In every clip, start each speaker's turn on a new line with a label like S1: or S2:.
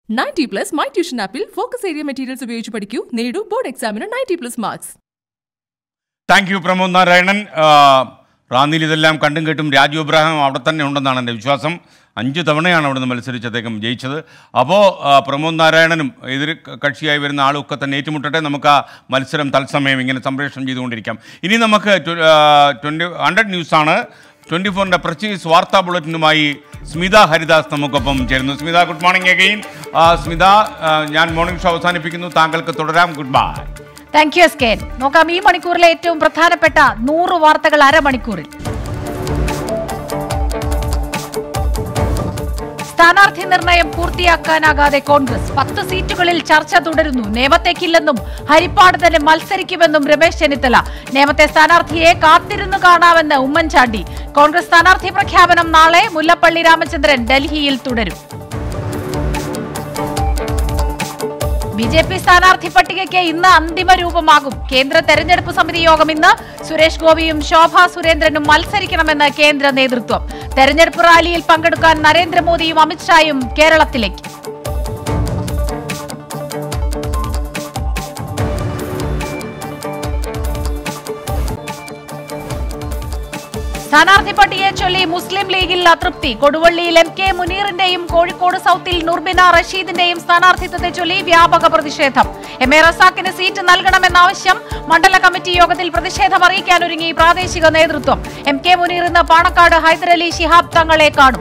S1: Ninety plus my tuition ആപ്പിൽ focus area materials ഉപയോഗിച്ച് പഠിക്കൂ നേടൂ ബോർഡ് എക്സാമിന് ninety plus marks
S2: thank you Pramod Narayanan ആ, റാന്നിയിൽ ഇതെല്ലാം കണ്ടും കേട്ടും രാജു ഇബ്രാഹിം അവിടെ തന്നെ ഉണ്ടെന്നാണ് എൻ്റെ വിശ്വാസം അഞ്ച് തവണയാണ് അവിടുന്ന് മത്സരിച്ച് അദ്ദേഹം ജയിച്ചത് അപ്പോൾ പ്രമോദ് നാരായണനും എതിർ കക്ഷിയായി വരുന്ന ആളുമൊക്കെ തന്നെ ഏറ്റുമുട്ടട്ടെ നമുക്ക് ആ മത്സരം തത്സമയം ഇങ്ങനെ സംപ്രേഷണം ചെയ്തുകൊണ്ടിരിക്കാം ഇനി നമുക്ക് ട്വൻറ്റി ഹൺഡ്രഡ് ന്യൂസാണ് ട്വൻറ്റി ഫോറിൻ്റെ പ്രച്ചീസ് വാർത്താ ബുള്ളറ്റിനുമായി സ്മിത ഹരിദാസ് നമുക്കൊപ്പം ചേരുന്നു Smitha good morning again Smitha ആ, ഞാൻ മോർണിംഗ് ഷോ അവസാനിപ്പിക്കുന്നു താങ്കൾക്ക് തുടരാം good bye
S3: thank you S K നോക്കാം ഈ മണിക്കൂറിലെ ഏറ്റവും പ്രധാനപ്പെട്ട നൂറ് വാർത്തകൾ അരമണിക്കൂറിൽ സ്ഥാനാർത്ഥി നിർണയം പൂർത്തിയാക്കാനാകാതെ കോൺഗ്രസ് പത്ത് സീറ്റുകളിൽ ചർച്ച തുടരുന്നു നിയമത്തേക്കില്ലെന്നും ഹരിപ്പാട് തന്നെ മത്സരിക്കുമെന്നും രമേശ് ചെന്നിത്തല നിയമത്തെ സ്ഥാനാർത്ഥിയെ കാത്തിരുന്നു കാണാമെന്ന് ഉമ്മൻചാണ്ടി കോൺഗ്രസ് സ്ഥാനാർത്ഥി പ്രഖ്യാപനം നാളെ മുല്ലപ്പള്ളി രാമചന്ദ്രൻ ഡൽഹിയിൽ തുടരും ബി ജെ പി സ്ഥാനാർത്ഥി പട്ടികയ്ക്ക് ഇന്ന് അന്തിമ രൂപമാകും കേന്ദ്ര തെരഞ്ഞെടുപ്പ് സമിതി യോഗം ഇന്ന് സുരേഷ് ഗോപിയും ശോഭ സുരേന്ദ്രനും മത്സരിക്കണമെന്ന് കേന്ദ്ര നേതൃത്വം തെരഞ്ഞെടുപ്പ് റാലിയിൽ പങ്കെടുക്കാൻ നരേന്ദ്രമോദിയും അമിത്ഷായും കേരളത്തിലേക്ക് സ്ഥാനാർത്ഥി പട്ടികയെ ചൊല്ലി മുസ്ലിം ലീഗിൽ അതൃപ്തി കൊടുവള്ളിയിൽ എം കെ മുനീറിന്റെയും കോഴിക്കോട് സൌത്തിൽ നുർബിന റഷീദിന്റെയും സ്ഥാനാർത്ഥിത്വത്തെ ചൊല്ലി വ്യാപക പ്രതിഷേധം എം എ റസാക്കിന് സീറ്റ് നൽകണമെന്ന ആവശ്യം മണ്ഡല കമ്മിറ്റി യോഗത്തിൽ പ്രതിഷേധം അറിയിക്കാനൊരുങ്ങി പ്രാദേശിക നേതൃത്വം എം കെ മുനീർ ഇന്ന് പാണക്കാട് ഹൈദരലി ശിഹാബ് തങ്ങളെ കാണും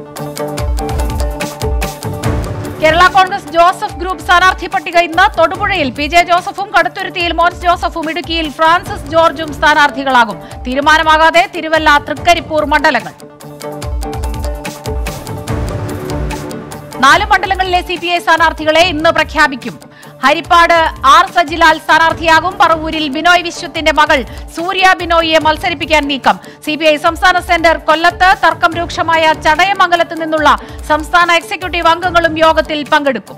S3: കേരള കോൺഗ്രസ് ജോസഫ് ഗ്രൂപ്പ് സ്ഥാനാർത്ഥി പട്ടിക ഇന്ന് തൊടുപുഴയിൽ പി ജെ ജോസഫും കടുത്തുരുത്തിയിൽ മോൻസ് ജോസഫും ഇടുക്കിയിൽ ഫ്രാൻസിസ് ജോർജും സ്ഥാനാർത്ഥികളാകും തീരുമാനമാകാതെ തിരുവല്ല തൃക്കരിപ്പൂർ മണ്ഡലങ്ങൾ നാല് മണ്ഡലങ്ങളിലെ സി പി ഐ സ്ഥാനാർത്ഥികളെ ഇന്ന് പ്രഖ്യാപിക്കും ഹരിപ്പാട് ആർ സജിലാൽ സ്ഥാനാർത്ഥിയാകും പറവൂരിൽ ബിനോയ് വിശ്വത്തിന്റെ മകൾ സൂര്യ ബിനോയിയെ മത്സരിപ്പിക്കാൻ നീക്കം സി പി ഐ സംസ്ഥാന സെന്റർ കൊല്ലത്ത് തർക്കം രൂക്ഷമായ ചടയമംഗലത്ത് നിന്നുള്ള സംസ്ഥാന എക്സിക്യൂട്ടീവ് അംഗങ്ങളും യോഗത്തിൽ പങ്കെടുക്കും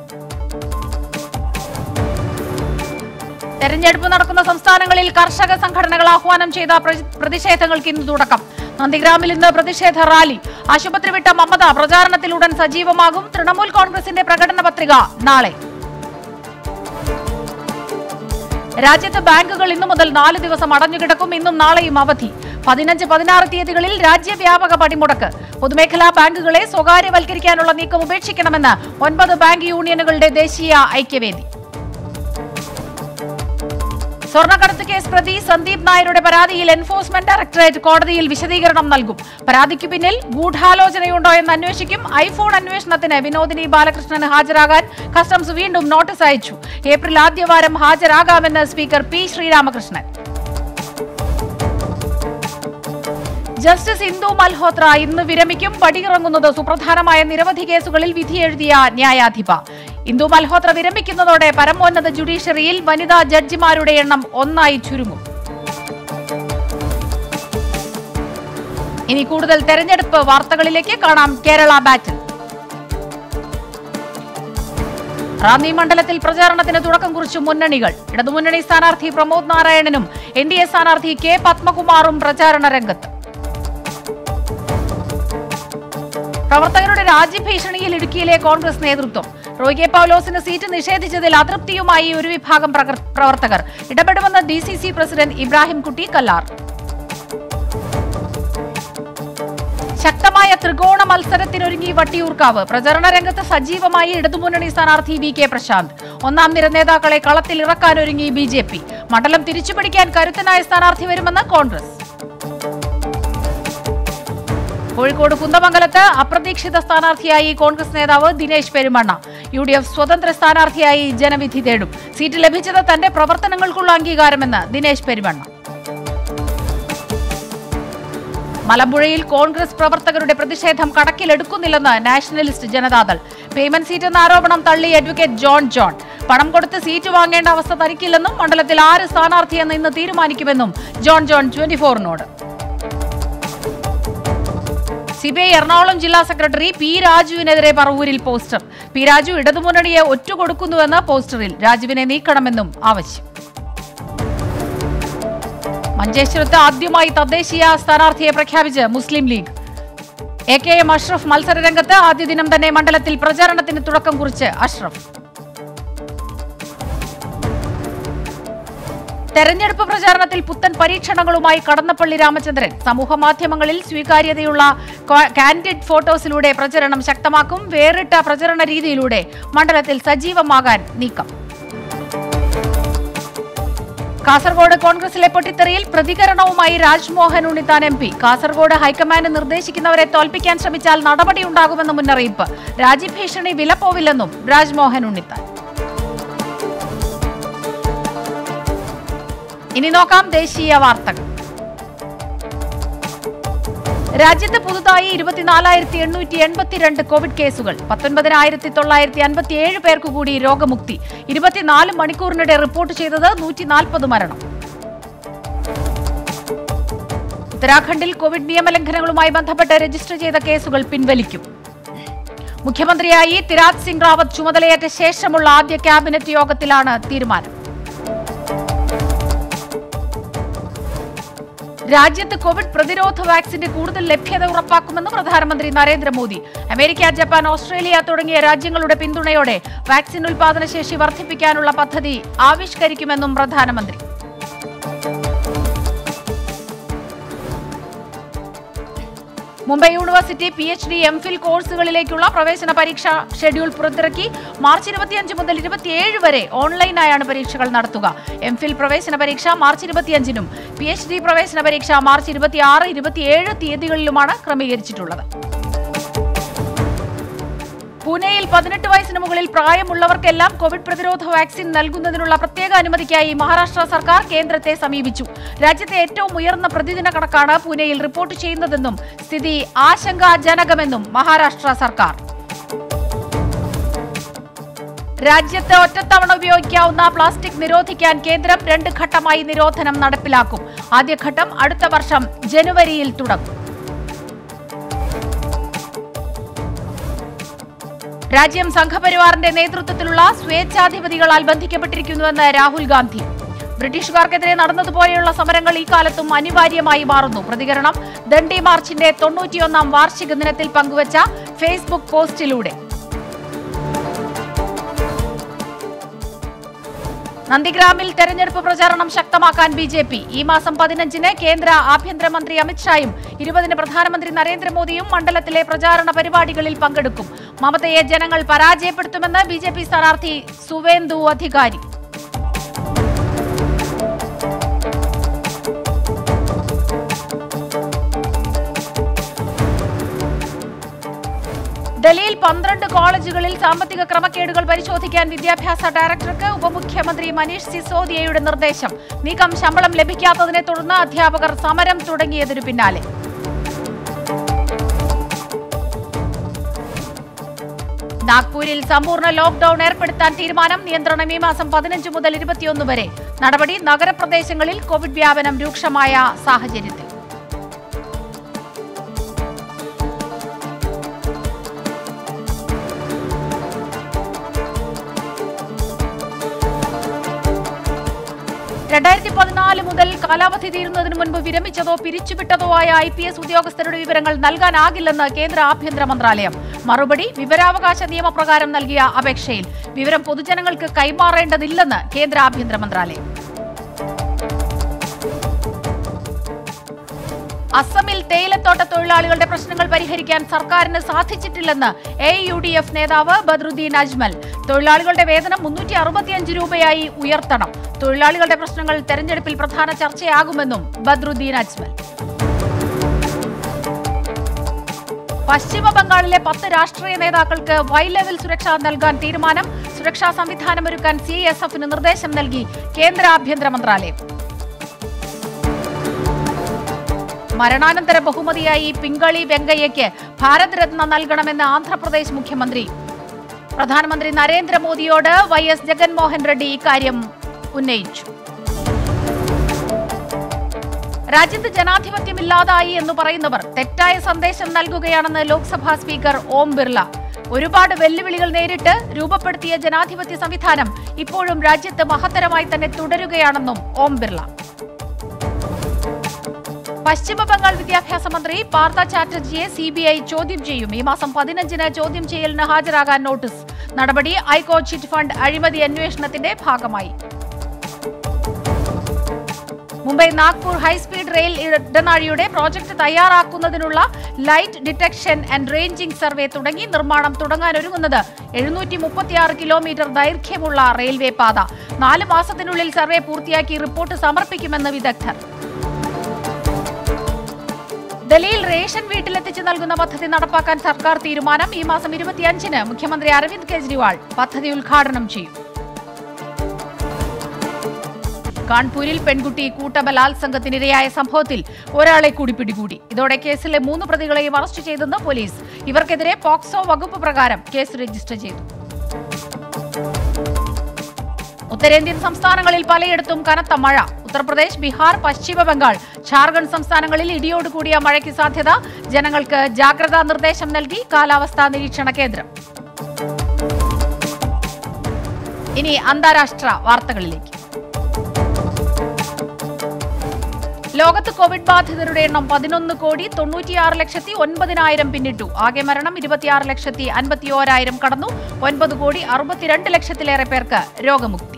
S3: തെരഞ്ഞെടുപ്പ് നടക്കുന്ന സംസ്ഥാനങ്ങളിൽ കർഷക സംഘടനകൾ ആഹ്വാനം ചെയ്ത പ്ര- പ്രതിഷേധങ്ങൾക്ക് ഇന്ന് തുടക്കം നന്ദിഗ്രാമിൽ ഇന്ന് പ്രതിഷേധ റാലി ആശുപത്രി വിട്ട മമത പ്രചാരണത്തിലുടൻ സജീവമാകും തൃണമൂൽ കോൺഗ്രസിന്റെ പ്രകടന പത്രിക നാളെ രാജ്യത്ത് ബാങ്കുകൾ ഇന്നു മുതൽ നാല് ദിവസം അടഞ്ഞുകിടക്കും ഇന്നും നാളെയും അവധി പതിനഞ്ച് പതിനാറ് തീയതികളിൽ രാജ്യവ്യാപക പണിമുടക്ക് പൊതുമേഖലാ ബാങ്കുകളെ സ്വകാര്യവൽക്കരിക്കാനുള്ള നീക്കം ഉപേക്ഷിക്കണമെന്ന് ഒൻപത് ബാങ്ക് യൂണിയനുകളുടെ ദേശീയ ഐക്യവേദി സ്വർണ്ണക്കടത്ത് കേസ് പ്രതി സന്ദീപ് നായരുടെ പരാതിയിൽ എൻഫോഴ്സ്മെന്റ് ഡയറക്ടറേറ്റ് കോടതിയിൽ വിശദീകരണം നൽകും പരാതിക്ക് പിന്നിൽ ഗൂഢാലോചനയുണ്ടോ എന്ന് അന്വേഷിക്കും ഐഫോൺ അന്വേഷണത്തിന് വിനോദിനി ബാലകൃഷ്ണന് ഹാജരാകാൻ കസ്റ്റംസ് വീണ്ടും നോട്ടീസ് അയച്ചു ഏപ്രിൽ ആദ്യവാരം ഹാജരാകാമെന്ന് speaker P Sreeramakrishnan justice Indu Malhotra ഇന്ന് വിരമിക്കും പടിയിറങ്ങുന്നത് സുപ്രധാനമായ നിരവധി കേസുകളിൽ വിധിയെഴുതിയ ന്യായാധിപ ഇന്ദു മൽഹോത്ര വിരമിക്കുന്നതോടെ പരമോന്നത ജുഡീഷ്യറിയിൽ വനിതാ ജഡ്ജിമാരുടെ എണ്ണം ഒന്നായി ചുരുങ്ങും ഇനി കൂടുതൽ തെരഞ്ഞെടുപ്പ് വാർത്തകളിലേക്ക് കാണാം കേരള ബാറ്റിൽ റാന്നി മണ്ഡലത്തിൽ പ്രചാരണത്തിന് തുടക്കം കുറിച്ചു മുന്നണികൾ ഇടതുമുന്നണി സ്ഥാനാർത്ഥി പ്രമോദ് നാരായണനും എൻ ഡി എ സ്ഥാനാർത്ഥി കെ പത്മകുമാറും പ്രചാരണ രംഗത്ത് പ്രവർത്തകരുടെ രാജ്യഭീഷണിയിൽ ഇടുക്കിയിലെ കോൺഗ്രസ് നേതൃത്വം റോയ് കെ പൗലോസിന് സീറ്റ് നിഷേധിച്ചതിൽ അതൃപ്തിയുമായി ഒരു വിഭാഗം പ്രകർ- പ്രവർത്തകർ ഇടപെടുമെന്ന് D C C president Ibrahimkutty Kallar ശക്തമായ ത്രികോണ മത്സരത്തിനൊരുങ്ങി വട്ടിയൂർക്കാവ് പ്രചരണ രംഗത്ത് സജീവമായി ഇടതുമുന്നണി സ്ഥാനാർത്ഥി വി കെ പ്രശാന്ത് ഒന്നാം നിര നേതാക്കളെ കളത്തിൽ ഇറക്കാനൊരുങ്ങി ബി ജെ പി മണ്ഡലം തിരിച്ചുപിടിക്കാൻ കരുത്തനായ സ്ഥാനാർത്ഥി വരുമെന്ന് കോൺഗ്രസ് കോഴിക്കോട് കുന്ദമംഗലത്ത് അപ്രതീക്ഷിത സ്ഥാനാർത്ഥിയായി കോൺഗ്രസ് നേതാവ് Dinesh Perumanna U D F സ്വതന്ത്ര സ്ഥാനാർത്ഥിയായി ജനവിധി തേടും സീറ്റ് ലഭിച്ചത് തന്റെ പ്രവർത്തനങ്ങൾക്കുള്ള അംഗീകാരമെന്ന് ദിനേശ് പെരുമണ്ണ മലമ്പുഴയിൽ കോൺഗ്രസ് പ്രവർത്തകരുടെ പ്രതിഷേധം കണക്കിലെടുക്കുന്നില്ലെന്ന് നാഷണലിസ്റ്റ് ജനതാദൾ പേയ്മെന്റ് സീറ്റ് എന്ന ആരോപണം തള്ളി അഡ്വക്കേറ്റ് ജോൺ ജോൺ പണം കൊടുത്ത് സീറ്റ് വാങ്ങേണ്ട അവസ്ഥ തനിക്കില്ലെന്നും മണ്ഡലത്തിൽ ആര് സ്ഥാനാർത്ഥിയെന്ന് ഇന്ന് തീരുമാനിക്കുമെന്നും ജോൺ ജോൺ ട്വന്റി ഫോറിനോട് സിബിഐ എറണാകുളം ജില്ലാ സെക്രട്ടറി പി രാജുവിനെതിരെ പറവൂരിൽ പോസ്റ്റർ പി രാജു ഇടതുമുന്നണിയെ ഒറ്റുകൊടുക്കുന്നുവെന്ന് പോസ്റ്ററിൽ രാജുവിനെ നീക്കണമെന്നും ആവശ്യം മഞ്ചേശ്വരത്ത് ആദ്യമായി തദ്ദേശീയ സ്ഥാനാർത്ഥിയെ പ്രഖ്യാപിച്ച് Muslim league A K M Ashraf മത്സരരംഗത്ത് ആദ്യ ദിനം തന്നെ മണ്ഡലത്തിൽ പ്രചാരണത്തിന് തുടക്കം കുറിച്ച് അഷ്റഫ് തെരഞ്ഞെടുപ്പ് പ്രചാരണത്തിൽ പുത്തൻ പരീക്ഷണങ്ങളുമായി കടന്നപ്പള്ളി രാമചന്ദ്രൻ സമൂഹ മാധ്യമങ്ങളിൽ സ്വീകാര്യതയുള്ള കാ- കാൻഡിഡ് ഫോട്ടോസിലൂടെ പ്രചരണം ശക്തമാക്കും വേറിട്ട പ്രചരണ രീതിയിലൂടെ മണ്ഡലത്തിൽ സജീവമാകാൻ നീക്കം കാസർഗോഡ് കോൺഗ്രസിലെ പൊട്ടിത്തെറിയിൽ പ്രതികരണവുമായി Rajmohan Unnithan M P Kasaragod high command നിർദ്ദേശിക്കുന്നവരെ തോൽപ്പിക്കാൻ ശ്രമിച്ചാൽ നടപടിയുണ്ടാകുമെന്ന് മുന്നറിയിപ്പ് രാജ്യഭീഷണി വിലപ്പോവില്ലെന്നും രാജ്മോഹൻ ഉണ്ണിത്താൻ ഇനി നോക്കാം ദേശീയ വാർത്തകൾ രാജ്യത്ത് പുതുതായി ഇരുപത്തിനാലായിരത്തി എണ്ണൂറ്റി എൺപത്തിരണ്ട് കോവിഡ് കേസുകൾ പത്തൊൻപതിനായിരത്തി തൊള്ളായിരത്തി അൻപത്തിയേഴ് പേർക്ക് കൂടി രോഗമുക്തി ഇരുപത്തിനാല് മണിക്കൂറിനിടെ റിപ്പോർട്ട് ചെയ്തത് നൂറ്റി നാൽപ്പത് മരണം ഉത്തരാഖണ്ഡിൽ കോവിഡ് നിയമലംഘനങ്ങളുമായി ബന്ധപ്പെട്ട് രജിസ്റ്റർ ചെയ്ത കേസുകൾ പിൻവലിക്കും മുഖ്യമന്ത്രിയായി തിരാജ് സിംഗ് റാവത്ത് ചുമതലയേറ്റ ശേഷമുള്ള ആദ്യ ക്യാബിനറ്റ് യോഗത്തിലാണ് തീരുമാനം രാജ്യത്ത് കോവിഡ് പ്രതിരോധ വാക്സിന്റെ കൂടുതൽ ലഭ്യത ഉറപ്പാക്കുമെന്ന് പ്രധാനമന്ത്രി നരേന്ദ്രമോദി അമേരിക്ക ജപ്പാൻ ഓസ്ട്രേലിയ തുടങ്ങിയ രാജ്യങ്ങളുടെ പിന്തുണയോടെ വാക്സിൻ ഉൽപാദനശേഷി വർദ്ധിപ്പിക്കാനുള്ള പദ്ധതി ആവിഷ്കരിക്കുമെന്നും പ്രധാനമന്ത്രി Mumbai university P H D M Phil കോഴ്സുകളിലേക്കുള്ള പ്രവേശന പരീക്ഷ ഷെഡ്യൂൾ പുറത്തിറക്കി മാർച്ച് ഇരുപത്തിയഞ്ച് മുതൽ ഇരുപത്തിയേഴ് വരെ ഓൺലൈനായാണ് പരീക്ഷകൾ നടത്തുക എം ഫിൽ പ്രവേശന പരീക്ഷ മാർച്ച് ഇരുപത്തിയഞ്ചിനും പി എച്ച് ഡി പ്രവേശന പരീക്ഷ മാർച്ച് ഇരുപത്തിയാറ് ഇരുപത്തിയേഴ് തീയതികളിലുമാണ് ക്രമീകരിച്ചിട്ടുള്ളത് പൂനെയിൽ പതിനെട്ട് വയസ്സിന് മുകളിൽ പ്രായമുള്ളവർക്കെല്ലാം കോവിഡ് പ്രതിരോധ വാക്സിൻ നൽകുന്നതിനുള്ള പ്രത്യേക അനുമതിക്കായി മഹാരാഷ്ട്ര സർക്കാർ കേന്ദ്രത്തെ സമീപിച്ചു രാജ്യത്തെ ഏറ്റവും ഉയർന്ന പ്രതിദിന കണക്കാണ് പൂനെയിൽ റിപ്പോർട്ട് ചെയ്യുന്നതെന്നും സ്ഥിതി ആശങ്കാജനകമെന്നും മഹാരാഷ്ട്ര സർക്കാർ രാജ്യത്ത് ഒറ്റത്തവണ ഉപയോഗിക്കാവുന്ന പ്ലാസ്റ്റിക് നിരോധിക്കാൻ കേന്ദ്രം രണ്ട് ഘട്ടമായി നിരോധനം നടപ്പിലാക്കും ആദ്യഘട്ടം അടുത്ത വർഷം ജനുവരിയിൽ തുടങ്ങും രാജ്യം സംഘപരിവാറിന്റെ നേതൃത്വത്തിലുള്ള സ്വേച്ഛാധിപതികളാൽ ബന്ധിക്കപ്പെട്ടിരിക്കുന്നുവെന്ന് രാഹുൽ ഗാന്ധി ബ്രിട്ടീഷുകാർക്കെതിരെ നടന്നതുപോലെയുള്ള സമരങ്ങൾ ഈ കാലത്തും അനിവാര്യമായി മാറുന്നു പ്രതികരണം ദണ്ഡി മാർച്ചിന്റെ തൊണ്ണൂറ്റിയൊന്നാം വാർഷിക ദിനത്തിൽ പങ്കുവച്ച ഫേസ്ബുക്ക് പോസ്റ്റിലൂടെ നന്ദിഗ്രാമിൽ തെരഞ്ഞെടുപ്പ് പ്രചാരണം ശക്തമാക്കാൻ ബി ജെ പി ഈ മാസം പതിനഞ്ചിന് കേന്ദ്ര ആഭ്യന്തരമന്ത്രി അമിത്ഷായും ഇരുപതിന് പ്രധാനമന്ത്രി നരേന്ദ്രമോദിയും മണ്ഡലത്തിലെ പ്രചാരണ പരിപാടികളിൽ പങ്കെടുക്കും മമതയെ ജനങ്ങൾ പരാജയപ്പെടുത്തുമെന്ന് ബി ജെ പി സ്ഥാനാർത്ഥി സുവേന്ദു അധികാരി ഡൽഹിയിൽ പന്ത്രണ്ട് കോളേജുകളിൽ സാമ്പത്തിക ക്രമക്കേടുകൾ പരിശോധിക്കാൻ വിദ്യാഭ്യാസ ഡയറക്ടർക്ക് ഉപമുഖ്യമന്ത്രി മനീഷ് സിസോദിയയുടെ നിർദ്ദേശം നീക്കം ശമ്പളം ലഭിക്കാത്തതിനെ തുടർന്ന് അധ്യാപകർ സമരം തുടങ്ങിയതിനു പിന്നാലെ നാഗ്പൂരിൽ സമ്പൂർണ്ണ ലോക്ഡൌൺ ഏർപ്പെടുത്താൻ തീരുമാനം നിയന്ത്രണം ഈ മാസം പതിനഞ്ച് മുതൽ ഇരുപത്തിയൊന്ന് വരെ നടപടി നഗരപ്രദേശങ്ങളിൽ കോവിഡ് വ്യാപനം രൂക്ഷമായ സാഹചര്യത്തിൽ രണ്ടായിരത്തി പതിനാല് മുതൽ കാലാവധി തീരുന്നതിന് മുൻപ് വിരമിച്ചതോ പിരിച്ചുവിട്ടതോ ആയ ഐ പി എസ് ഉദ്യോഗസ്ഥരുടെ വിവരങ്ങൾ നൽകാനാകില്ലെന്ന് കേന്ദ്ര ആഭ്യന്തര മന്ത്രാലയം മറുപടി വിവരാവകാശ നിയമപ്രകാരം നൽകിയ അപേക്ഷയിൽ വിവരം പൊതുജനങ്ങൾക്ക് കൈമാറേണ്ടതില്ലെന്ന് കേന്ദ്ര ആഭ്യന്തര മന്ത്രാലയം അസമിൽ തേയിലത്തോട്ട തൊഴിലാളികളുടെ പ്രശ്നങ്ങൾ പരിഹരിക്കാൻ സർക്കാരിന് സാധിച്ചിട്ടില്ലെന്ന് എ യു ഡി എഫ് നേതാവ് ബദ്രുദ്ദീൻ അജ്മൽ തൊഴിലാളികളുടെ വേതനം മുന്നൂറ്റി അറുപത്തിയഞ്ച് രൂപയായി ഉയർത്തണം തൊഴിലാളികളുടെ പ്രശ്നങ്ങൾ തെരഞ്ഞെടുപ്പിൽ പ്രധാന ചർച്ചയാകുമെന്നും ബദ്രുദ്ദീൻ അജ്മൽ പശ്ചിമ ബംഗാളിലെ പത്ത് രാഷ്ട്രീയ നേതാക്കൾക്ക് വൈ ലെവൽ സുരക്ഷ നൽകാൻ തീരുമാനം സുരക്ഷാ സംവിധാനമൊരുക്കാൻ സി എസ് എഫിന് നിർദ്ദേശം നൽകി കേന്ദ്ര ആഭ്യന്തര മന്ത്രാലയം മരണാനന്തര ബഹുമതിയായി പിങ്കളി വെങ്കയ്യയ്ക്ക് ഭാരത് രത്ന നൽകണമെന്ന് ആന്ധ്രാപ്രദേശ് മുഖ്യമന്ത്രി പ്രധാനമന്ത്രി നരേന്ദ്രമോദിയോട് വൈ എസ് ജഗൻമോഹൻ റെഡ്ഡി ഇക്കാര്യം ഉന്നയിച്ചു രാജ്യത്ത് ജനാധിപത്യമില്ലാതായി എന്ന് പറയുന്നവർ തെറ്റായ സന്ദേശം നൽകുകയാണെന്ന് ലോക്സഭാ സ്പീക്കർ ഓം ബിർള ഒരുപാട് വെല്ലുവിളികൾ നേരിട്ട് രൂപപ്പെടുത്തിയ ജനാധിപത്യ സംവിധാനം ഇപ്പോഴും രാജ്യത്ത് മഹത്തരമായി തന്നെ തുടരുകയാണെന്നും ഓം ബിർള പശ്ചിമ ബംഗാൾ വിദ്യാഭ്യാസ മന്ത്രി പാർത്ഥ ചാറ്റർജിയെ സി ബി ഐ ചോദ്യം ചെയ്യും ഈ മാസം പതിനഞ്ചിന് ചോദ്യം ചെയ്യലിന് ഹാജരാകാൻ നോട്ടീസ് നടപടി ഐകോ ചിറ്റ് ഫണ്ട് അഴിമതി അന്വേഷണത്തിന്റെ ഭാഗമായി മുംബൈ നാഗ്പൂർ ഹൈസ്പീഡ് റെയിൽ ഇടനാഴിയുടെ പ്രോജക്ട് തയ്യാറാക്കുന്നതിനുള്ള light detection and ranging survey തുടങ്ങി നിർമ്മാണം തുടങ്ങാനൊരുങ്ങുന്നത് എഴുന്നൂറ്റി മുപ്പത്തിയാറ് കിലോമീറ്റർ ദൈർഘ്യമുള്ള റെയിൽവേ പാത നാല് മാസത്തിനുള്ളിൽ സർവേ പൂർത്തിയാക്കി റിപ്പോർട്ട് സമർപ്പിക്കുമെന്ന് വിദഗ്ധർ ഡൽഹിയിൽ റേഷൻ വീട്ടിലെത്തിച്ച് നൽകുന്ന പദ്ധതി നടപ്പാക്കാൻ സർക്കാർ തീരുമാനം ഈ മാസം ഇരുപത്തിയഞ്ചിന് മുഖ്യമന്ത്രി അരവിന്ദ് കെജ്രിവാൾ പദ്ധതി ഉദ്ഘാടനം ചെയ്യും കാൺപൂരിൽ പെൺകുട്ടി കൂട്ടബലാത്സംഗത്തിനിരയായ സംഭവത്തിൽ ഒരാളെ കൂടി പിടികൂടി ഇതോടെ കേസിലെ മൂന്ന് പ്രതികളെയും അറസ്റ്റ് ചെയ്തെന്ന് പോലീസ് ഇവർക്കെതിരെ പോക്സോ വകുപ്പ് പ്രകാരം കേസ് രജിസ്റ്റർ ചെയ്തു ഉത്തരേന്ത്യൻ സംസ്ഥാനങ്ങളിൽ പലയിടത്തും കനത്ത മഴ ഉത്തർപ്രദേശ് ബീഹാർ പശ്ചിമ ബംഗാൾ ഝാർഖണ്ഡ് സംസ്ഥാനങ്ങളിൽ ഇടിയോട് കൂടിയ മഴയ്ക്ക് സാധ്യത ജനങ്ങൾക്ക് ജാഗ്രതാ നിർദ്ദേശം നൽകി കാലാവസ്ഥാ നിരീക്ഷണ കേന്ദ്രം ഇനി അന്താരാഷ്ട്ര വാർത്തകളിലേക്ക് ലോകത്ത് കോവിഡ് ബാധിതരുടെ എണ്ണം പതിനൊന്ന് കോടി തൊണ്ണൂറ്റിയാറ് ലക്ഷത്തി ഒൻപതിനായിരം പിന്നിട്ടു ആകെ മരണം ഇരുപത്തിയാറ് ലക്ഷത്തി അൻപത്തിയോരായിരം കടന്നു ഒൻപത് കോടി അറുപത്തിരണ്ട് ലക്ഷത്തിലേറെ പേർക്ക് രോഗമുക്തി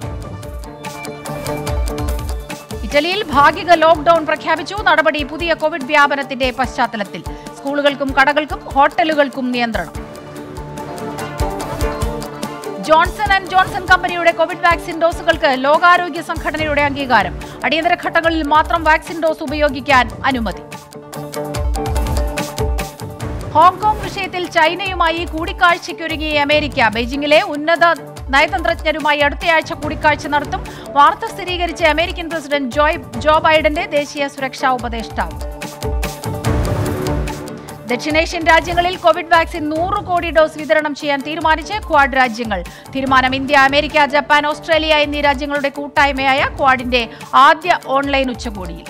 S3: ഇറ്റലിയിൽ ഭാഗിക ലോക്ഡൌൺ പ്രഖ്യാപിച്ചു നടപടി പുതിയ കോവിഡ് വ്യാപനത്തിന്റെ പശ്ചാത്തലത്തിൽ സ്കൂളുകൾക്കും കടകൾക്കും ഹോട്ടലുകൾക്കും നിയന്ത്രണം ജോൺസൺ ആൻഡ് ജോൺസൺ കമ്പനിയുടെ കോവിഡ് വാക്സിൻ ഡോസുകൾക്ക് ലോകാരോഗ്യ സംഘടനയുടെ അംഗീകാരം അടിയന്തര ഘട്ടങ്ങളിൽ മാത്രം വാക്സിൻ ഡോസ് ഉപയോഗിക്കാൻ അനുമതി ഹോങ്കോങ് വിഷയത്തിൽ ചൈനയുമായി കൂടിക്കാഴ്ചയ്ക്കൊരുങ്ങിയ അമേരിക്ക ബെയ്ജിംഗിലെ ഉന്നത നയതന്ത്രജ്ഞരുമായി അടുത്തയാഴ്ച കൂടിക്കാഴ്ച നടത്തും വാർത്ത സ്ഥിരീകരിച്ച അമേരിക്കൻ പ്രസിഡന്റ് ജോയ് ജോ ബൈഡന്റെ ദേശീയ സുരക്ഷാ ഉപദേഷ്ടാവ് ദക്ഷിണേഷ്യൻ രാജ്യങ്ങളിൽ കോവിഡ് വാക്സിൻ നൂറ് കോടി ഡോസ് വിതരണം ചെയ്യാൻ തീരുമാനിച്ച് ക്വാഡ് രാജ്യങ്ങൾ തീരുമാനം ഇന്ത്യ അമേരിക്ക ജപ്പാൻ ഓസ്ട്രേലിയ എന്നീ രാജ്യങ്ങളുടെ കൂട്ടായ്മയായ ക്വാഡിന്റെ ആദ്യ ഓൺലൈൻ ഉച്ചകോടിയിൽ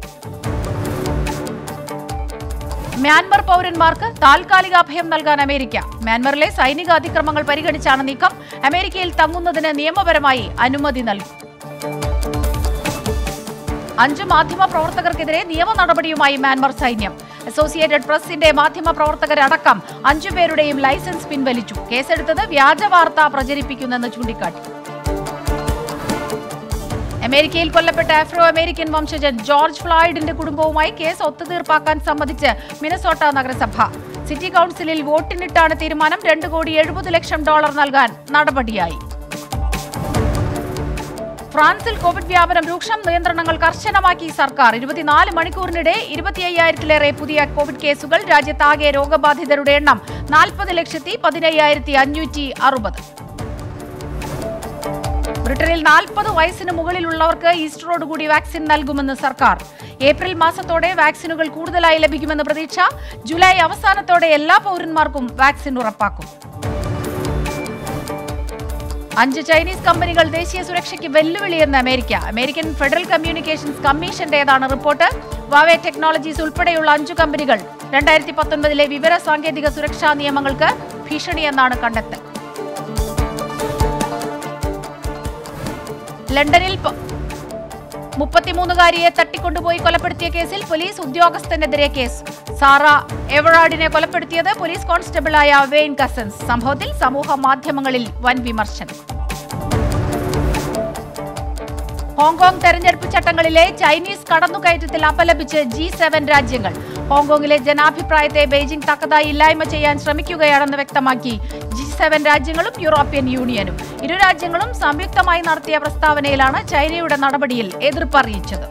S3: മ്യാൻമർ പൗരന്മാർക്ക് താൽക്കാലിക അഭയം നൽകാൻ അമേരിക്ക മ്യാൻമറിലെ സൈനിക അതിക്രമങ്ങൾ പരിഗണിച്ചാണ് നീക്കം അമേരിക്കയിൽ തങ്ങുന്നതിന് നിയമപരമായി അനുമതി നൽകും അഞ്ച് മാധ്യമ പ്രവർത്തകർക്കെതിരെ നിയമ നടപടിയുമായി മ്യാൻമർ സൈന്യം അസോസിയേറ്റഡ് പ്രസിന്റെ മാധ്യമ പ്രവർത്തകരടക്കം അഞ്ചുപേരുടെയും ലൈസൻസ് പിൻവലിച്ചു കേസെടുത്തത് വ്യാജ വാർത്ത പ്രചരിപ്പിക്കുന്നെന്ന് ചൂണ്ടിക്കാട്ടി അമേരിക്കയിൽ കൊല്ലപ്പെട്ട ആഫ്രോ അമേരിക്കൻ വംശജൻ ജോർജ് ഫ്ലോയിഡിന്റെ കുടുംബവുമായി കേസ് ഒത്തുതീർപ്പാക്കാൻ സമ്മതിച്ച് മിനസോട്ട നഗരസഭ സിറ്റി കൌൺസിലിൽ വോട്ടിനിട്ടാണ് തീരുമാനം രണ്ട് കോടി എഴുപത് ലക്ഷം ഡോളർ നൽകാൻ നടപടിയായി ഫ്രാൻസിൽ കോവിഡ് വ്യാപനം രൂക്ഷം നിയന്ത്രണങ്ങൾ കർശനമാക്കി സർക്കാർ ഇരുപത്തിനാല് മണിക്കൂറിനിടെ ഇരുപത്തി അയ്യായിരത്തിലേറെ പുതിയ കോവിഡ് കേസുകൾ രാജ്യത്താകെ രോഗബാധിതരുടെ എണ്ണം നാൽപ്പത് ലക്ഷത്തി പതിനയ്യായിരത്തി അഞ്ഞൂറ്റി അറുപത് ബ്രിട്ടനിൽ നാൽപ്പത് വയസ്സിന് മുകളിലുള്ളവർക്ക് ഈസ്റ്ററോടുകൂടി വാക്സിൻ നൽകുമെന്ന് സർക്കാർ ഏപ്രിൽ മാസത്തോടെ വാക്സിനുകൾ കൂടുതലായി ലഭിക്കുമെന്ന് പ്രതീക്ഷ ജൂലൈ അവസാനത്തോടെ എല്ലാ പൗരന്മാർക്കും വാക്സിൻ ഉറപ്പാക്കും അഞ്ച് ചൈനീസ് കമ്പനികൾ ദേശീയ സുരക്ഷയ്ക്ക് വെല്ലുവിളിയെന്ന് അമേരിക്ക അമേരിക്കൻ ഫെഡറൽ കമ്മ്യൂണിക്കേഷൻസ് കമ്മീഷന്റേതാണ് റിപ്പോർട്ട് വാവേ ടെക്നോളജീസ് ഉൾപ്പെടെയുള്ള അഞ്ചു കമ്പനികൾ രണ്ടായിരത്തി പത്തൊൻപതിലെ വിവര സാങ്കേതിക സുരക്ഷാ നിയമങ്ങൾക്ക് ഭീഷണിയെന്നാണ് കണ്ടെത്തൽ ലണ്ടനിൽ പ- മുപ്പത്തിമൂന്നുകാരിയെ തട്ടിക്കൊണ്ടുപോയി കൊലപ്പെടുത്തിയ കേസിൽ പോലീസ് ഉദ്യോഗസ്ഥനെതിരെ കേസ് സാറ എവറാഡിനെ കൊലപ്പെടുത്തിയത് പോലീസ് കോൺസ്റ്റബിളായ വെയിൻ കസൻസ് സംഭവത്തിൽ സമൂഹ മാധ്യമങ്ങളിൽ വൻ വിമർശനം ഹോങ്കോങ് തെരഞ്ഞെടുപ്പ് ചട്ടങ്ങളിലെ ചൈനീസ് കടന്നുകയറ്റത്തിൽ അപലപിച്ച് ജി സെവൻ രാജ്യങ്ങൾ ഹോങ്കോങ്ങിലെ ജനാഭിപ്രായത്തെ ബെയ്ജിംഗ് തക്കതായി ഇല്ലായ്മ ചെയ്യാൻ ശ്രമിക്കുകയാണെന്ന് വ്യക്തമാക്കി ജി സെവൻ രാജ്യങ്ങളും യൂറോപ്യൻ യൂണിയനും ഇരു രാജ്യങ്ങളും സംയുക്തമായി നടത്തിയ പ്രസ്താവനയിലാണ് ചൈനയുടെ നടപടിയിൽ എതിർപ്പ് അറിയിച്ചത്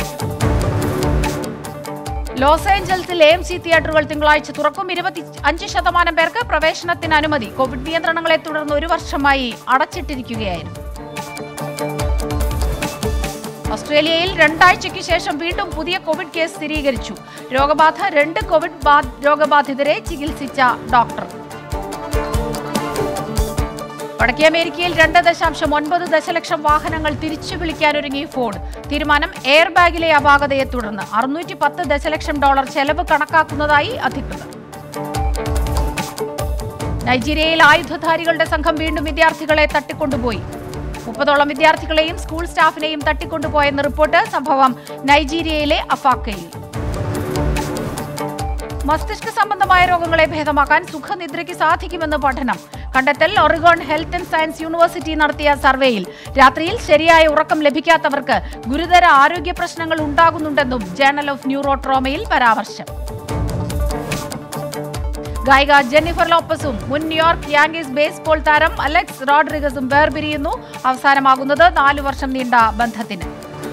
S3: ലോസ് ഏഞ്ചൽസിൽ എം സി തിയേറ്ററുകൾ തിങ്കളാഴ്ച തുറക്കും ഇരുപത്തി അഞ്ച് ശതമാനം പേർക്ക് പ്രവേശനത്തിന് അനുമതി കോവിഡ് നിയന്ത്രണങ്ങളെ തുടർന്ന് ഒരു വർഷമായി അടച്ചിട്ടിരിക്കുകയായിരുന്നു ഓസ്ട്രേലിയയിൽ രണ്ടാഴ്ചയ്ക്ക് ശേഷം വീണ്ടും പുതിയ കോവിഡ് കേസ് സ്ഥിരീകരിച്ചു രോഗബാധ രണ്ട് കോവിഡ് ബാ- രോഗബാധിതരെ ചികിത്സിച്ച ഡോക്ടർ വടക്കേ അമേരിക്കയിൽ രണ്ട് ദശാംശം ഒൻപത് ദശലക്ഷം വാഹനങ്ങൾ തിരിച്ചു വിളിക്കാനൊരുങ്ങി ഫോർഡ് തീരുമാനം എയർ ബാഗിലെ അപാകതയെ തുടർന്ന് അറുന്നൂറ്റി പത്ത് ദശലക്ഷം ഡോളർ ചെലവ് കണക്കാക്കുന്നതായി അധികൃതർ നൈജീരിയയിൽ ആയുധധാരികളുടെ സംഘം വീണ്ടും വിദ്യാർത്ഥികളെ തട്ടിക്കൊണ്ടുപോയി മുപ്പതോളം വിദ്യാർത്ഥികളെയും സ്കൂൾ സ്റ്റാഫിനെയും തട്ടിക്കൊണ്ടുപോയെന്ന് റിപ്പോർട്ട് സംഭവം നൈജീരിയയിലെ അഫാക്കയിൽ മസ്തിഷ്ക സംബന്ധമായ രോഗങ്ങളെ ഭേദമാക്കാൻ സുഖനിദ്രയ്ക്ക് സാധിക്കുമെന്ന് പഠനം കണ്ടെത്തൽ Oregon health and science university നടത്തിയ സർവേയിൽ രാത്രിയിൽ ശരിയായ ഉറക്കം ലഭിക്കാത്തവർക്ക് ഗുരുതര ആരോഗ്യ പ്രശ്നങ്ങൾ ഉണ്ടാകുന്നുണ്ടെന്നും ജേണൽ ഓഫ് ന്യൂറോട്രോമയിൽ പരാമർശം ഗായിക ജെന്നിഫർ ലോപ്പസും മുൻ ന്യൂയോർക്ക് യാങ്കീസ് ബേസ്ബോൾ താരം അലക്സ് റോഡ്രിഗസും വേർപിരിയുന്നു അവസാനമാകുന്നത് നാലു വർഷം നീണ്ട ബന്ധത്തിന്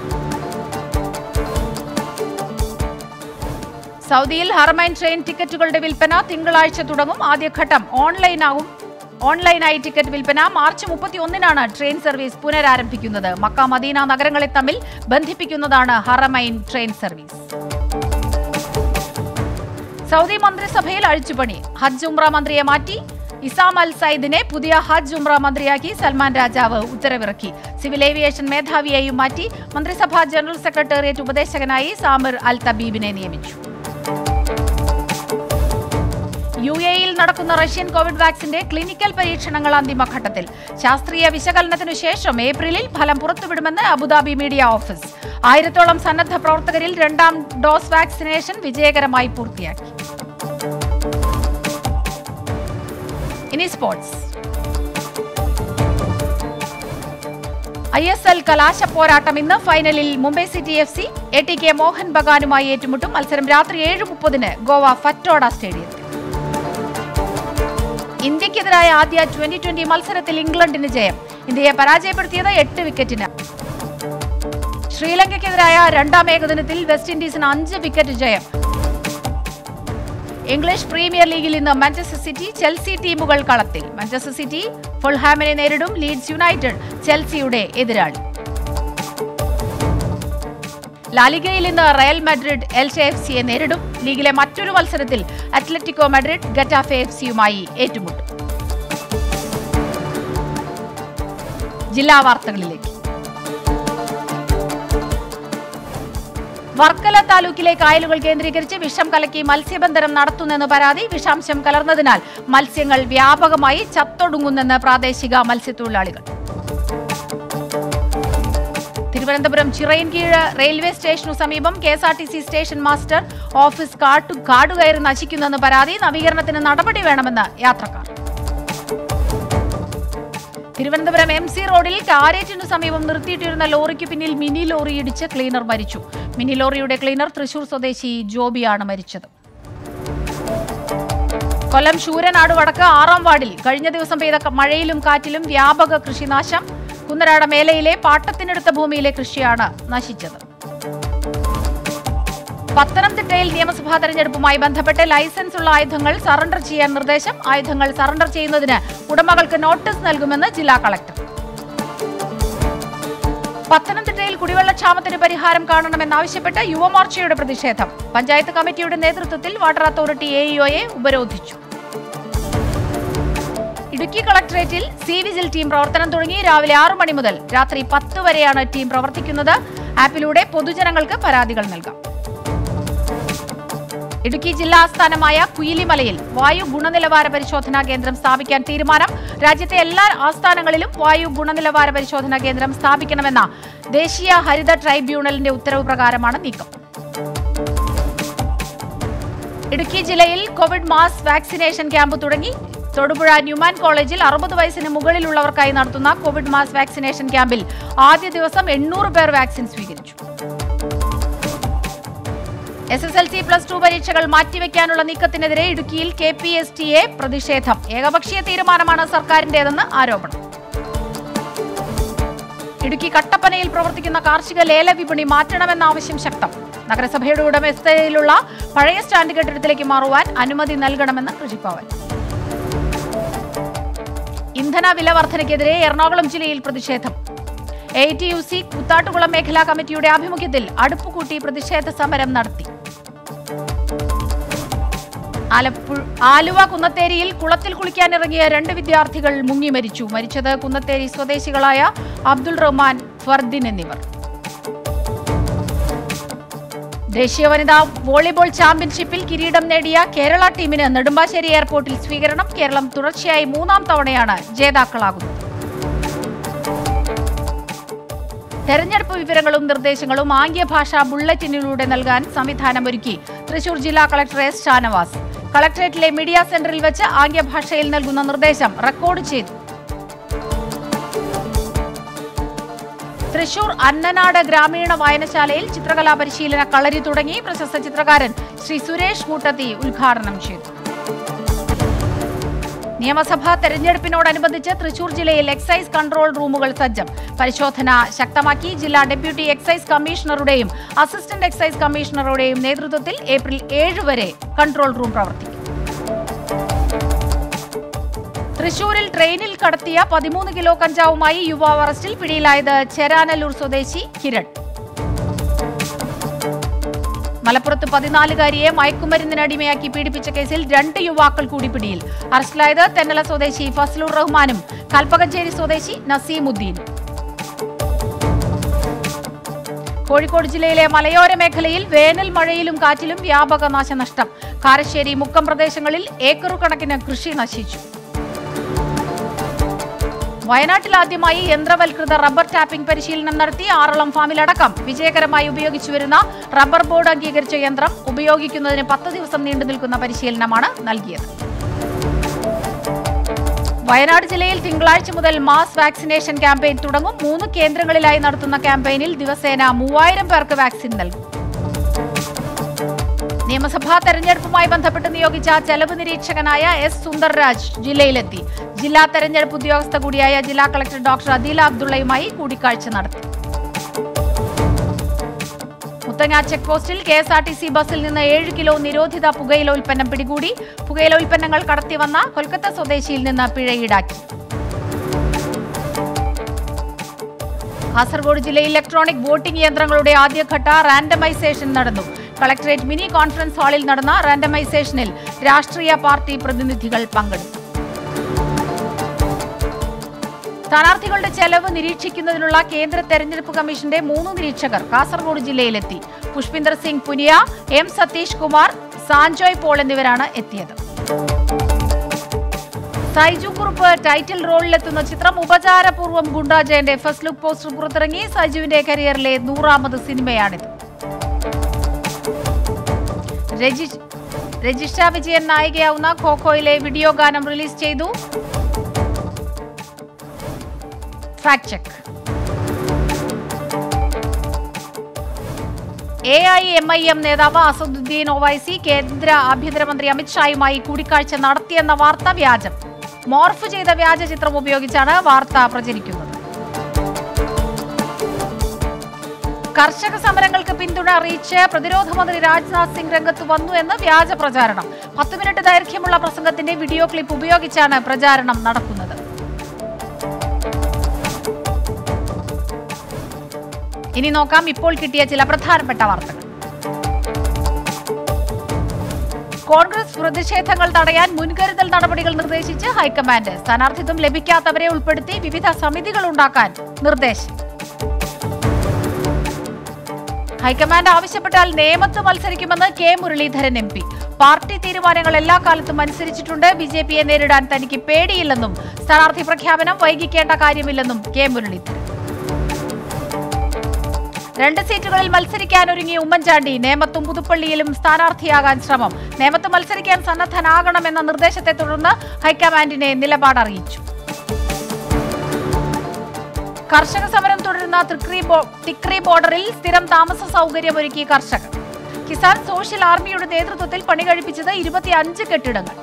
S3: സൗദിയിൽ ഹർമൈൻ ട്രെയിൻ ടിക്കറ്റുകളുടെ വിൽപ്പന തിങ്കളാഴ്ച തുടങ്ങും ആദ്യഘട്ടം ഓൺലൈനാകും ഓൺലൈനായി ടിക്കറ്റ് വിൽപ്പന മാർച്ച് മുപ്പത്തിയൊന്നിനാണ് ട്രെയിൻ സർവീസ് പുനരാരംഭിക്കുന്നത് മക്ക മദീന നഗരങ്ങളെ തമ്മിൽ ബന്ധിപ്പിക്കുന്നതാണ് ഹറമൈൻ ട്രെയിൻ സർവീസ് സൗദി മന്ത്രിസഭയിൽ അഴിച്ചുപണി ഹജ്ജ് ഉംറ മന്ത്രിയെ മാറ്റി ഇസാം അൽ സൈദിനെ പുതിയ ഹജ്ജ് ഉംറ മന്ത്രിയാക്കി സൽമാൻ രാജാവ് ഉത്തരവിറക്കി സിവിൽ ഏവിയേഷൻ മേധാവിയെയും മാറ്റി മന്ത്രിസഭാ ജനറൽ സെക്രട്ടേറിയറ്റ് ഉപദേശകനായി സാമിർ അൽ തബീബിനെ നിയമിച്ചു യു എയിൽ നടക്കുന്ന റഷ്യൻ കോവിഡ് വാക്സിന്റെ ക്ലിനിക്കൽ പരീക്ഷണങ്ങൾ അന്തിമഘട്ടത്തിൽ ശാസ്ത്രീയ വിശകലനത്തിനു ശേഷം ഏപ്രിലിൽ ഫലം പുറത്തുവിടുമെന്ന് അബുദാബി മീഡിയ ഓഫീസ് ആയിരത്തോളം സന്നദ്ധ പ്രവർത്തകരിൽ രണ്ടാം ഡോസ് വാക്സിനേഷൻ വിജയകരമായി പൂർത്തിയാക്കി ഇനി സ്പോർട്സ് ഐ എസ് എൽ കലാശ പോരാട്ടം ഇന്ന് ഫൈനലിൽ Mumbai city F C A T K Mohan ബഗാനുമായി ഏറ്റുമുട്ടും മത്സരം രാത്രി ഏഴ് മുപ്പതിന് ഗോവ ഫറ്റോഡ സ്റ്റേഡിയത്തിൽ ഇന്ത്യക്കെതിരായ ആദ്യ ട്വന്റി ട്വന്റി മത്സരത്തിൽ ഇംഗ്ലണ്ടിന് ജയം ഇന്ത്യയെ പരാജയപ്പെടുത്തിയത് എട്ട് വിക്കറ്റിന് ശ്രീലങ്കയ്ക്കെതിരായ രണ്ടാം ഏകദിനത്തിൽ വെസ്റ്റ് ഇൻഡീസിന് അഞ്ച് വിക്കറ്റ് ജയം ഇംഗ്ലീഷ് പ്രീമിയർ ലീഗിൽ ഇന്ന് മാഞ്ചസ്റ്റർ സിറ്റി ചെൽസി ടീമുകൾ കളത്തിൽ മാഞ്ചസ്റ്റർ സിറ്റി ഫുൾഹാമിനെ നേരിടും ലീഡ്സ് യുണൈറ്റഡ് ചെൽസിയുടെ എതിരാളി ലാലിഗയിൽ ഇന്ന് റയൽ മാഡ്രിഡ് എൽഷെ എഫ് സിയെ നേരിടും ലീഗിലെ മറ്റൊരു മത്സരത്തിൽ അത്ലറ്റിക്കോ മാഡ്രിഡ് ഗറ്റാഫെ എഫ് സിയുമായി ഏറ്റുമുട്ടും ജില്ലാ വാർത്തകളിലേക്ക് വർക്കല താലൂക്കിലെ കായലുകൾ കേന്ദ്രീകരിച്ച് വിഷം കലക്കി മത്സ്യബന്ധനം നടത്തുന്നെന്ന് പരാതി വിഷാംശം കലർന്നതിനാൽ മത്സ്യങ്ങൾ വ്യാപകമായി ചത്തൊടുങ്ങുന്നെന്ന് പ്രാദേശിക മത്സ്യത്തൊഴിലാളികൾ തിരുവനന്തപുരം ചിറയൻകീഴ് റെയിൽവേ സ്റ്റേഷനു സമീപം K S R T C station master office കാട്ടു കാടുകയറി നശിക്കുന്നെന്ന് പരാതി നവീകരണത്തിന് നടപടി വേണമെന്ന് യാത്രക്കാർ തിരുവനന്തപുരം എം സി റോഡിൽ കാരേറ്റിനു സമീപം നിർത്തിയിട്ടിരുന്ന ലോറിക്ക് പിന്നിൽ മിനി ലോറി ഇടിച്ച് ക്ലീനർ മരിച്ചു മിനി ലോറിയുടെ ക്ലീനർ തൃശൂർ സ്വദേശി ജോബിയാണ് മരിച്ചത് കൊല്ലം ശൂരനാട് വടക്ക് ആറാം വാർഡിൽ കഴിഞ്ഞ ദിവസം പെയ്ത ക- മഴയിലും കാറ്റിലും വ്യാപക കൃഷിനാശം കുന്നരാട മേലയിലെ പാട്ടത്തിനെടുത്ത ഭൂമിയിലെ കൃഷിയാണ് നശിച്ചത് പത്തനംതിട്ടയിൽ നിയമസഭാ തെരഞ്ഞെടുപ്പുമായി ബന്ധപ്പെട്ട് ലൈസൻസ് ഉള്ള ആയുധങ്ങൾ സറണ്ടർ ചെയ്യാൻ നിർദ്ദേശം ആയുധങ്ങൾ സറണ്ടർ ചെയ്യുന്നതിന് ഉടമകൾക്ക് നോട്ടീസ് നൽകുമെന്ന് ജില്ലാ കളക്ടർ പത്തനംതിട്ടയിൽ കുടിവെള്ളക്ഷാമത്തിന് പരിഹാരം കാണണമെന്നാവശ്യപ്പെട്ട് യുവമോർച്ചയുടെ പ്രതിഷേധം പഞ്ചായത്ത് കമ്മിറ്റിയുടെ നേതൃത്വത്തിൽ വാട്ടർ അതോറിറ്റി എഇഒയെ ഉപരോധിച്ചു ഇടുക്കി കളക്ടറേറ്റിൽ സി വിജിൽ ടീം പ്രവർത്തനം തുടങ്ങി രാവിലെ ആറു മണി മുതൽ രാത്രി പത്ത് വരെയാണ് ടീം പ്രവർത്തിക്കുന്നത് ആപ്പിലൂടെ പൊതുജനങ്ങൾക്ക് പരാതികൾ നൽകാം ഇടുക്കി ജില്ലാ ആസ്ഥാനമായ കുയിലിമലയിൽ വായു ഗുണനിലവാര പരിശോധനാ കേന്ദ്രം സ്ഥാപിക്കാൻ തീരുമാനം രാജ്യത്തെ എല്ലാ ആസ്ഥാനങ്ങളിലും വായു ഗുണനിലവാര പരിശോധനാ കേന്ദ്രം സ്ഥാപിക്കണമെന്ന ദേശീയ ഹരിത ട്രൈബ്യൂണലിന്റെ ഉത്തരവ് പ്രകാരമാണ് നീക്കം ഇടുക്കി ജില്ലയിൽ കോവിഡ് മാസ് വാക്സിനേഷൻ ക്യാമ്പ് തുടങ്ങി തൊടുപുഴ ന്യൂമാൻ കോളേജിൽ അറുപത് വയസ്സിന് മുകളിലുള്ളവർക്കായി നടത്തുന്ന കോവിഡ് മാസ് വാക്സിനേഷൻ ക്യാമ്പിൽ ആദ്യ ദിവസം എണ്ണൂറ് പേർ വാക്സിൻ സ്വീകരിച്ചു S S L C plus two പരീക്ഷകൾ മാറ്റിവെക്കാനുള്ള നീക്കത്തിനെതിരെ ഇടുക്കിയിൽ K P S T A പ്രതിഷേധം ഏകപക്ഷീയ തീരുമാനമാണ് സർക്കാരിന്റേതെന്ന് ആരോപണം ഇടുക്കി കട്ടപ്പനയിൽ പ്രവർത്തിക്കുന്ന കാർഷിക ലേല വിപണി മാറ്റണമെന്ന ആവശ്യം ശക്തം നഗരസഭയുടെ ഉടമസ്ഥതയിലുള്ള പഴയ സ്റ്റാൻഡ് കെട്ടിടത്തിലേക്ക് മാറുവാൻ അനുമതി നൽകണമെന്ന് കൃഷിഭവൻ ഇന്ധന വില വർധനയ്ക്കെതിരെ എറണാകുളം ജില്ലയിൽ പ്രതിഷേധം A T U C Koothattukulam മേഖലാ കമ്മിറ്റിയുടെ ആഭിമുഖ്യത്തിൽ അടുപ്പുകൂട്ടി പ്രതിഷേധ സമരം നടത്തി ആലപ്പുഴ ആലുവ കുന്നത്തേരിയിൽ കുളത്തിൽ കുളിക്കാനിറങ്ങിയ രണ്ട് വിദ്യാർത്ഥികൾ മുങ്ങി മരിച്ചു മരിച്ചത് കുന്നത്തേരി സ്വദേശികളായ അബ്ദുൾ റഹ്മാൻ ഫർദിൻ എന്നിവർ ദേശീയ വനിതാ വോളിബോൾ ചാമ്പ്യൻഷിപ്പിൽ കിരീടം നേടിയ കേരള ടീമിന് നെടുമ്പാശ്ശേരി എയർപോർട്ടിൽ സ്വീകരണം കേരളം തുടർച്ചയായി മൂന്നാം തവണയാണ് ജേതാക്കളാകുന്നത് തെരഞ്ഞെടുപ്പ് വിവരങ്ങളും നിർദ്ദേശങ്ങളും ആംഗ്യഭാഷാ ബുള്ളറ്റിനിലൂടെ നൽകാൻ സംവിധാനമൊരുക്കി തൃശൂർ ജില്ലാ കളക്ടർ എസ് ഷാനവാസ് കളക്ടറേറ്റിലെ മീഡിയ സെന്ററിൽ വെച്ച് ആംഗ്യഭാഷയിൽ നൽകുന്ന നിർദ്ദേശം റെക്കോർഡ് ചെയ്തു തൃശൂർ അന്നനാട് ഗ്രാമീണ വായനശാലയിൽ ചിത്രകലാ പരിശീലന കളരി തുടങ്ങി പ്രശസ്ത ചിത്രകാരൻ ശ്രീ സുരേഷ് കൂട്ടത്തി ഉദ്ഘാടനം ചെയ്തു നിയമസഭാ തെരഞ്ഞെടുപ്പിനോടനുബന്ധിച്ച് തൃശൂർ ജില്ലയിൽ എക്സൈസ് കൺട്രോൾ റൂമുകൾ സജ്ജം പരിശോധന ശക്തമാക്കി ജില്ലാ ഡെപ്യൂട്ടി എക്സൈസ് കമ്മീഷണറുടെയും അസിസ്റ്റന്റ് എക്സൈസ് കമ്മീഷണറുടെയും നേതൃത്വത്തിൽ ഏപ്രിൽ ഏഴ് വരെ കൺട്രോൾ റൂം പ്രവർത്തിക്കും തൃശൂരിൽ ട്രെയിനിൽ കടത്തിയ പതിമൂന്ന് കിലോ കഞ്ചാവുമായി യുവാവ് അറസ്റ്റിൽ പിടിയിലായത് ചേരാനല്ലൂർ സ്വദേശി കിരൺ മലപ്പുറത്ത് പതിനാലുകാരിയെ മയക്കുമരുന്നിനടിമയാക്കി പീഡിപ്പിച്ച കേസിൽ രണ്ട് യുവാക്കൾ കൂടി പിടിയിൽ അറസ്റ്റിലായത് തെന്നല സ്വദേശി ഫസ്ലുർ റഹ്മാനും കൽപ്പകഞ്ചേരി സ്വദേശി നസീമുദ്ദീൻ കോഴിക്കോട് ജില്ലയിലെ മലയോര മേഖലയിൽ വേനൽ മഴയിലും കാറ്റിലും വ്യാപക നാശനഷ്ടം കാരശ്ശേരി മുക്കം പ്രദേശങ്ങളിൽ ഏക്കറുകണക്കിന് കൃഷി നശിച്ചു വയനാട്ടിൽ ആദ്യമായി യന്ത്രവൽകൃത റബ്ബർ ടാപ്പിംഗ് പരിശീലനം നടത്തി ആറളം ഫാമിലടക്കം വിജയകരമായി ഉപയോഗിച്ചു വരുന്ന റബ്ബർ ബോർഡ് അംഗീകരിച്ച യന്ത്രം ഉപയോഗിക്കുന്നതിന് പത്ത് ദിവസം നീണ്ടു നിൽക്കുന്ന പരിശീലനമാണ് നൽകിയത് വയനാട് ജില്ലയിൽ തിങ്കളാഴ്ച മുതൽ മാസ് വാക്സിനേഷൻ ക്യാമ്പയിൻ തുടങ്ങും മൂന്ന് കേന്ദ്രങ്ങളിലായി നടത്തുന്ന ക്യാമ്പയിനിൽ ദിവസേന മൂവായിരം പേർക്ക് വാക്സിൻ നൽകും നിയമസഭാ തെരഞ്ഞെടുപ്പുമായി ബന്ധപ്പെട്ട് നിയോഗിച്ച ചെലവ് നിരീക്ഷകനായ എസ് സുന്ദർരാജ് ജില്ലയിലെത്തി ജില്ലാ തെരഞ്ഞെടുപ്പ് ഉദ്യോഗസ്ഥ കൂടിയായ ജില്ലാ കളക്ടർ ഡോക്ടർ അദീല അബ്ദുള്ളയുമായി കൂടിക്കാഴ്ച നടത്തി മുത്തങ്ങ ചെക്ക് പോസ്റ്റിൽ K S R T C ബസ്സിൽ നിന്ന് ഏഴ് കിലോ നിരോധിത പുകയില ഉൽപ്പന്നം പിടികൂടി പുകയില ഉൽപ്പന്നങ്ങൾ കടത്തിവന്ന കൊൽക്കത്ത സ്വദേശിയിൽ നിന്ന് പിഴ ഈടാക്കി കാസർഗോഡ് ജില്ലയിൽ ഇലക്ട്രോണിക് വോട്ടിംഗ് യന്ത്രങ്ങളുടെ ആദ്യഘട്ട റാൻഡമൈസേഷൻ നടന്നു കളക്ടറേറ്റ് മിനി കോൺഫറൻസ് ഹാളിൽ നടന്ന റാൻഡമൈസേഷനിൽ രാഷ്ട്രീയ പാർട്ടി പ്രതിനിധികൾ പങ്കെടുത്തു സ്ഥാനാർത്ഥികളുടെ ചെലവ് നിരീക്ഷിക്കുന്നതിനുള്ള കേന്ദ്ര തെരഞ്ഞെടുപ്പ് കമ്മീഷന്റെ മൂന്ന് നിരീക്ഷകർ കാസർഗോഡ് ജില്ലയിലെത്തി പുഷ്പിന്ദർ സിംഗ് പുനിയ എം സതീഷ് കുമാർ സാൻജോയ് പോൾ എന്നിവരാണ് എത്തിയത് സൈജു കുറുപ്പ് ടൈറ്റിൽ റോളിലെത്തുന്ന ചിത്രം ഉപചാരപൂർവ്വം ഗുണ്ടാജയന്റെ ഫസ്റ്റ് ലുക്ക് പോസ്റ്റർ പുറത്തിറങ്ങി സൈജുവിന്റെ കരിയറിലെ നൂറാമത് സിനിമയാണിത് രജി- രജിഷ വിജയൻ നായികയാവുന്ന ഖോഖോയിലെ വീഡിയോ ഗാനം റിലീസ് ചെയ്തു fact check A I M I M നേതാവ് അസദുദ്ദീൻ ഒവൈസി കേന്ദ്ര ആഭ്യന്തരമന്ത്രി അമിത്ഷായുമായി കൂടിക്കാഴ്ച നടത്തിയെന്ന വാർത്ത വ്യാജം മോർഫ് ചെയ്ത വ്യാജ ചിത്രം ഉപയോഗിച്ചാണ് വാർത്ത പ്രചരിക്കുന്നത് കർഷക സമരങ്ങൾക്ക് പിന്തുണ അറിയിച്ച് പ്രതിരോധ മന്ത്രി രാജ്നാഥ് സിംഗ് രംഗത്ത് വന്നു എന്ന് വ്യാജ പ്രചാരണം പത്ത് മിനിറ്റ് ദൈർഘ്യമുള്ള പ്രസംഗത്തിന്റെ വീഡിയോ ക്ലിപ്പ് ഉപയോഗിച്ചാണ് പ്രചാരണം നടക്കുന്നത് ഇനി നോക്കാം ഇപ്പോൾ കിട്ടിയ ചില പ്രധാനപ്പെട്ട വാർത്തകൾ കോൺഗ്രസ് പ്രതിഷേധങ്ങൾ തടയാൻ മുൻകരുതൽ നടപടികൾ നിർദ്ദേശിച്ച് ഹൈക്കമാൻഡ് സ്ഥാനാർത്ഥിത്വം ലഭിക്കാത്തവരെ ഉൾപ്പെടുത്തി വിവിധ സമിതികൾ ഉണ്ടാക്കാൻ നിർദ്ദേശം ഹൈക്കമാൻഡ് ആവശ്യപ്പെട്ടാൽ നേമത്ത് മത്സരിക്കുമെന്ന് K Muraleedharan M P party തീരുമാനങ്ങൾ എല്ലാ കാലത്തും അനുസരിച്ചിട്ടുണ്ട് ബി ജെ പിയെ നേരിടാൻ തനിക്ക് പേടിയില്ലെന്നും സ്ഥാനാർത്ഥി പ്രഖ്യാപനം വൈകിക്കേണ്ട കാര്യമില്ലെന്നും കെ മുരളീധരൻ രണ്ട് സീറ്റുകളിൽ മത്സരിക്കാൻ ഒരുങ്ങിയ ഉമ്മൻചാണ്ടി നേമത്തും പുതുപ്പള്ളിയിലും സ്ഥാനാർത്ഥിയാകാൻ ശ്രമം നേമത്ത് മത്സരിക്കാൻ സന്നദ്ധനാകണമെന്ന നിർദ്ദേശത്തെ തുടർന്ന് ഹൈക്കമാൻഡിനെ നിലപാട് അറിയിച്ചു കർഷക സമരം തുടരുന്ന തൃക്രി ബോ- തിക്രി ബോർഡറിൽ സ്ഥിരം താമസ സൗകര്യമൊരുക്കി കർഷകർ കിസാൻ സോഷ്യൽ ആർമിയുടെ നേതൃത്വത്തിൽ പണി കഴിപ്പിച്ചത് ഇരുപത്തിയഞ്ച് കെട്ടിടങ്ങൾ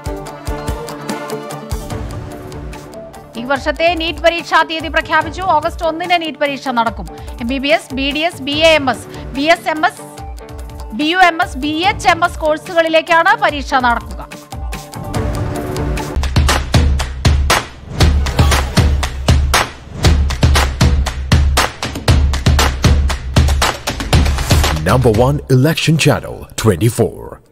S3: ഈ വർഷത്തെ നീറ്റ് പരീക്ഷാ തീയതി പ്രഖ്യാപിച്ചു ഓഗസ്റ്റ് ഒന്നിന് നീറ്റ് പരീക്ഷ നടക്കും M B B S B D S B A M S B S M S B U M S B H M S കോഴ്സുകളിലേക്കാണ് പരീക്ഷ നടക്കുക
S4: Number one election channel 24.